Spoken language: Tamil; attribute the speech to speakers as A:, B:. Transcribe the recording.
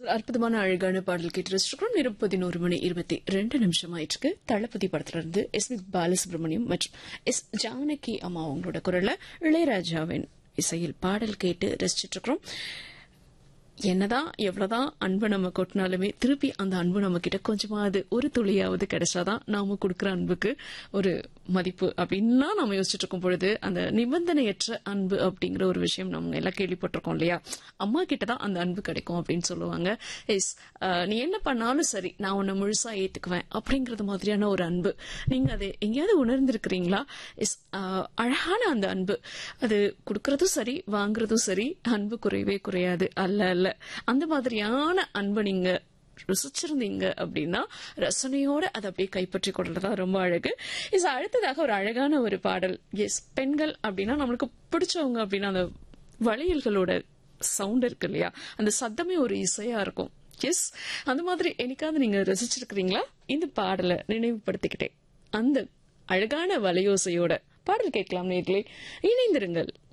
A: அற்புதமான அழகான பாடல் கேட்டு ரசிச்சிருக்கிறோம் நேரம் பதினோரு மணி இருபத்தி ரெண்டு நிமிஷம் ஆயிடுச்சு தளபதி படத்துல இருந்து எஸ் வி பாலசுப்ரமணியம் மற்றும் எஸ் ஜானகி அம்மா அவங்களோட குரல்ல இளையராஜாவின் இசையில் பாடல் கேட்டு ரசிச்சிட்டு இருக்கிறோம் என்னதான் எவ்வளவுதான் அன்பு நம்ம கொட்டினாலுமே திருப்பி அந்த அன்பு நம்ம கிட்ட கொஞ்சமாவது ஒரு துளியாவது கிடைச்சாதான் நாம கொடுக்கிற அன்புக்கு ஒரு மதிப்பு அப்படின்னா நம்ம யோசிச்சுட்டு இருக்கும் பொழுது அந்த நிபந்தனையற்ற அன்பு அப்படிங்கிற ஒரு விஷயம் நம்ம எல்லாம் கேள்விப்பட்டிருக்கோம் இல்லையா அம்மா கிட்டதான் அந்த அன்பு கிடைக்கும் அப்படின்னு சொல்லுவாங்க எஸ் நீ என்ன பண்ணாலும் சரி நான் உன்னை முழுசா ஏத்துக்குவேன் அப்படிங்கறது மாதிரியான ஒரு அன்பு நீங்க அதை எங்கேயாவது உணர்ந்திருக்கிறீங்களா எஸ் அழகான அந்த அன்பு அது கொடுக்கறதும் சரி வாங்குறதும் சரி அன்பு குறையவே குறையாது அல்ல அல்ல அந்த மாதிரியான அன்பை நீங்க ருசிச்சிருந்தீங்க அப்படின்னா ரசனையோட அதை அப்படியே கைப்பற்றி கொள்றதா ரொம்ப அழகு இது அடுத்ததாக ஒரு அழகான ஒரு பாடல் எஸ் பெண்கள் அப்படின்னா நம்மளுக்கு பிடிச்சவங்க அப்படின்னா அந்த வளையல்களோட சவுண்ட் இருக்கு இல்லையா அந்த சத்தமே ஒரு இசையா இருக்கும் எஸ் அந்த மாதிரி என்னைக்காவது நீங்க ரசிச்சிருக்கிறீங்களா இந்த பாடலை நினைவுபடுத்திக்கிட்டே அந்த அழகான வலையோசையோட பாடல் கேட்கலாம் நேர்களே இணைந்திருங்கள்